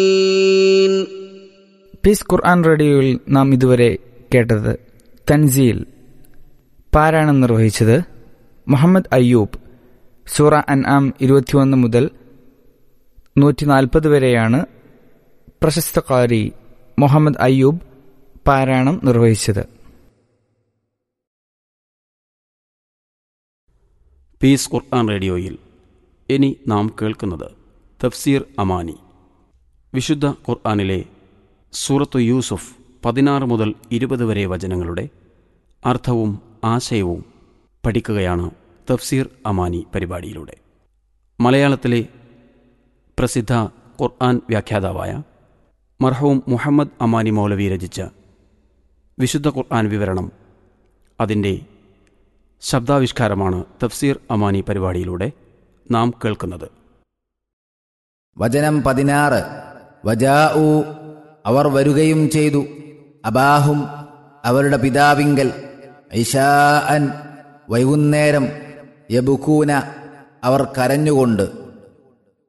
piece ഖുർആൻ റേഡിയോയിൽ നാം ഇതുവരെ കേട്ടത് തൻസീൽ പാരായണം നിർവഹിച്ചത് മുഹമ്മദ് അയ്യൂബ് സൂറ അൻആം ഇരുപത്തിയൊന്ന് മുതൽ നൂറ്റി നാൽപ്പത് വരെയാണ് പ്രശസ്ത കാരി മുഹമ്മദ് അയ്യൂബ് പാരായണം നിർവഹിച്ചത് പീസ് ഖുർആൻ റേഡിയോയിൽ ഇനി നാം കേൾക്കുന്നത് തഫ്സീർ അമാനി വിശുദ്ധ ഖുർആനിലെ സൂറത്തു യൂസുഫ് പതിനാറ് മുതൽ ഇരുപത് വരെ വചനങ്ങളുടെ അർത്ഥവും ആശയവും പഠിക്കുകയാണ് തഫ്സീർ അമാനി പരിപാടിയിലൂടെ മലയാളത്തിലെ പ്രസിദ്ധ ഖുർആൻ വ്യാഖ്യാതാവായ മർഹൂം മുഹമ്മദ് അമാനി മൗലവി രചിച്ച വിശുദ്ധ ഖുർആൻ വിവരണം അതിൻ്റെ ശബ്ദാവിഷ്കാരമാണ് തഫ്സീർ അമാനി പരിപാടിയിലൂടെ നാം കേൾക്കുന്നത് വചനം പതിനാറ് വജാഊ അവർ വരുകയും ചെയ്തു അബാഹും അവരുടെ പിതാവിങ്കൽ ഇഷാഅൻ വൈകുന്നേരം യബുക്കൂന അവർ കരഞ്ഞുകൊണ്ട്